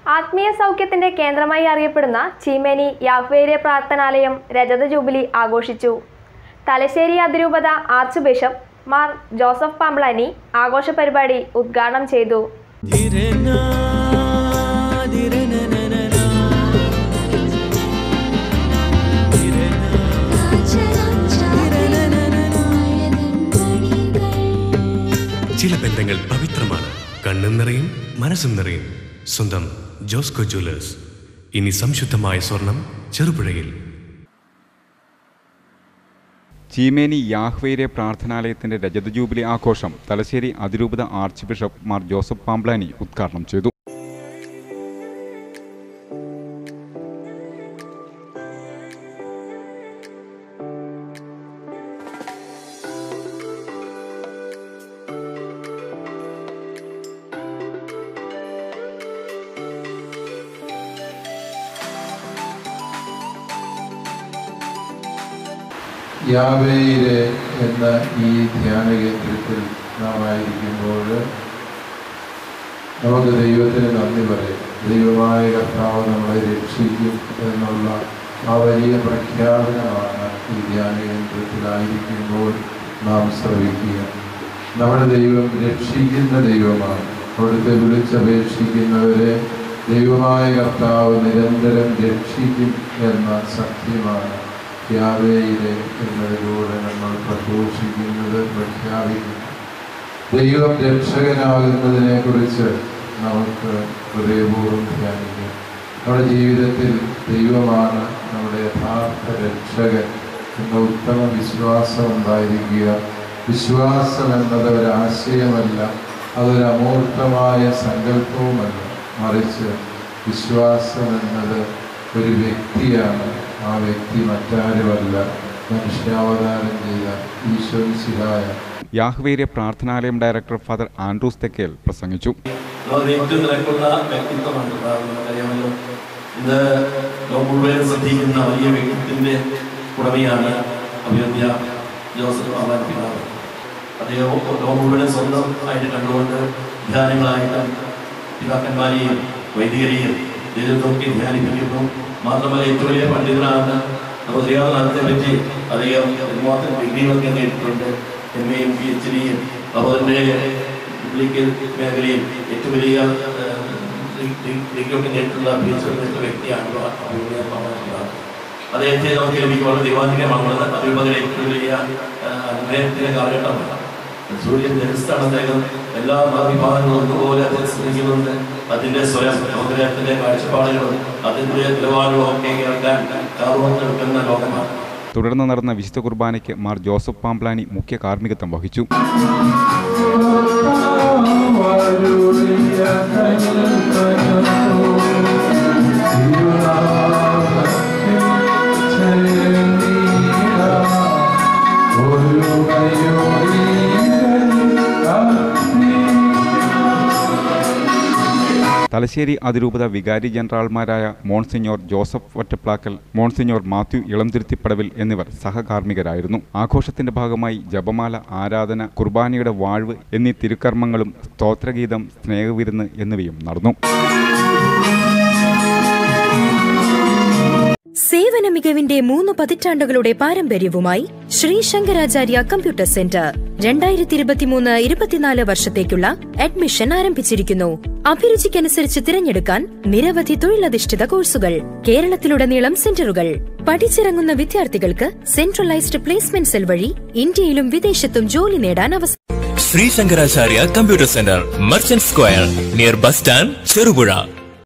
ആത്മീയ സൗഖ്യത്തിന്റെ കേന്ദ്രമായി അറിയപ്പെടുന്ന ചീമേനി യാഹ്വേര്യ പ്രാർത്ഥനാലയം രജത ജൂബിലി ആഘോഷിച്ചു തലശ്ശേരി അതിരൂപത archbishop Mar Joseph Pamplany ആഘോഷ പരിപാടി ഉദ്ഘാടനം ചെയ്തു ചില ബന്ധങ്ങൾ പവിത്രമാണ് കണ്ണും നിറയും മനസ്സും നിറയും സ്വന്തം ജോസ്കോ ജ്വല്ലേഴ്സ് ഇനി സംശുദ്ധമായ സ്വർണം ചെറുപുഴയിൽ ചീമേനി യാഹ്വേരെ പ്രാർത്ഥനാലയത്തിന്റെ രജത ജൂബിലി ആഘോഷം തലശ്ശേരി അതിരൂപത archbishop Mar Joseph Pamplany ഉദ്ഘാടനം ചെയ്തു യാവേയിലെ എന്ന ഈ ധ്യാന കേന്ദ്രത്തിൽ നാം ആയിരിക്കുമ്പോൾ നമുക്ക് ദൈവത്തിന് നന്ദി പറയാം ദൈവമായ കർത്താവ് നമ്മളെ രക്ഷിക്കും എന്നുള്ള ആ വലിയ പ്രഖ്യാപനമാണ് ഈ ധ്യാന കേന്ദ്രത്തിലായിരിക്കുമ്പോൾ നാം ശ്രവിക്കുക നമ്മുടെ ദൈവം രക്ഷിക്കുന്ന ദൈവമാണ് അവിടുത്തെ വിളിച്ചപേക്ഷിക്കുന്നവരെ ദൈവമായ കർത്താവ് നിരന്തരം രക്ഷിക്കും എന്ന സത്യമാണ് യാവേയിലെ എന്നതിലൂടെ നമ്മൾ പ്രഘോഷിക്കുന്നത് പ്രഖ്യാപിക്കുന്നു ദൈവം രക്ഷകനാകുന്നതിനെ കുറിച്ച് നമുക്ക് ഹൃദയപൂർവ്വം ധ്യാനിക്കാം നമ്മുടെ ജീവിതത്തിൽ ദൈവമാണ് നമ്മുടെ യഥാർത്ഥ രക്ഷകൻ എന്ന ഉത്തമ വിശ്വാസം ഉണ്ടായിരിക്കുക വിശ്വാസം എന്നത് ഒരാശയമല്ല അതൊരു അമൂർത്തമായ സങ്കല്പവുമല്ല മറിച്ച് വിശ്വാസം എന്നത് ഒരു വ്യക്തിയാണ് ആ വ്യക്തി മറ്റാരുമല്ല മനുഷ്യാവതാരം ചെയ്ത ഈശോ സിഹായ യാഹ്വേരെ പ്രാർത്ഥനാലയം ഡയറക്ടർ ഫാദർ ആൻഡ്രൂസ് തെക്കേൽ പ്രസംഗിച്ചു വളരെ ഏറ്റവും നിലക്കുള്ള വ്യക്തിത്വമാണ് നമുക്കറിയാമല്ലോ ഇന്ന് ലോകം മുഴുവൻ ശ്രദ്ധിക്കുന്ന വലിയ വ്യക്തിത്വത്തിന്റെ ഉടമയാണ് അഭിവദ്യ ജോസഫ് അവാൻ പിതാവ് അദ്ദേഹം ലോകം മുഴുവൻ സ്വന്തം ആയിട്ട് കണ്ടുകൊണ്ട് ധ്യാനങ്ങളായിട്ട് പിതാക്കന്മാരെയും വൈദികരെയും ദൈവത്തൊക്കെ ധ്യാനിപ്പിക്കുന്നു മാത്രമല്ല ഏറ്റവും വലിയ പണ്ഡിതനാണ് നമുക്ക് ശ്രീനാഥത്തെ പറ്റി അദ്ദേഹം എന്തുമാത്രം ഡിഗ്രികളൊക്കെ നേടിയിട്ടുണ്ട് എം എയും പി എച്ച് ഡിയും അപ്പോൾ അതിൻ്റെ പബ്ലിക് മേഖലയിൽ ഏറ്റവും വലിയ ഡിഗ്രിയൊക്കെ നേരിട്ടുള്ള പി എച്ച് ഡി വ്യക്തിയാണ് അഭിമുഖീയ പാടാറുള്ളത് അദ്ദേഹത്തെ നമുക്ക് എനിക്ക് വളരെ ദൈവാധികമാണുള്ളത് അതിരൂപതയിലെ ഏറ്റവും വലിയ അനുഗ്രഹത്തിന്റെ കാലഘട്ടമാണ് സൂര്യൻ ധരിസ്ഥാണ് അദ്ദേഹം എല്ലാ മതവിഭാഗങ്ങളും ഒന്നുപോലെ അദ്ദേഹം ശ്രമിക്കുന്നുണ്ട് അതിന്റെ സ്വയം ലോകത്തിന്റെ കാഴ്ചപ്പാടുകളും അതിന്റെ നിലവാരവും ഒക്കെ കേൾക്കാൻ കാർവത്തെടുക്കുന്ന ലോകമാണ് തുടർന്ന് നടന്ന വിശുദ്ധ കുർബാനയ്ക്ക് മാർ ജോസഫ് പാംപ്ലാനി മുഖ്യ കാർമ്മികത്വം വഹിച്ചു തലശ്ശേരി അതിരൂപത വികാരി ജനറൽമാരായ monsignor Joseph Vattaplackal monsignor Mathew Elamthuruthipadavil എന്നിവർ സഹകാർമ്മികരായിരുന്നു ആഘോഷത്തിന്റെ ഭാഗമായി ജപമാല ആരാധന കുർബാനയുടെ വാഴ്വ് എന്നീ തിരുക്കർമ്മങ്ങളും സ്തോത്രഗീതം സ്നേഹവിരുന്ന് എന്നിവയും നടന്നു സേവന മികവിന്റെ മൂന്ന് പതിറ്റാണ്ടുകളുടെ പാരമ്പര്യവുമായി ശ്രീ ശങ്കരാചാര്യ കമ്പ്യൂട്ടർ സെന്റർ രണ്ടായിരത്തി ഇരുപത്തിമൂന്ന് ഇരുപത്തിനാല് വർഷത്തേക്കുള്ള അഡ്മിഷൻ ആരംഭിച്ചിരിക്കുന്നു അഭിരുചിക്കനുസരിച്ച് തിരഞ്ഞെടുക്കാൻ നിരവധി തൊഴിലധിഷ്ഠിത കോഴ്സുകൾ കേരളത്തിലുടനീളം സെന്ററുകൾ പഠിച്ചിറങ്ങുന്ന വിദ്യാർത്ഥികൾക്ക് സെൻട്രലൈസ്ഡ് പ്ലേസ്മെന്റ് സെൽ വഴി ഇന്ത്യയിലും വിദേശത്തും ജോലി നേടാൻ അവസരം Sree Sankaracharya computer centre merchant square near bus stand Cherupuzha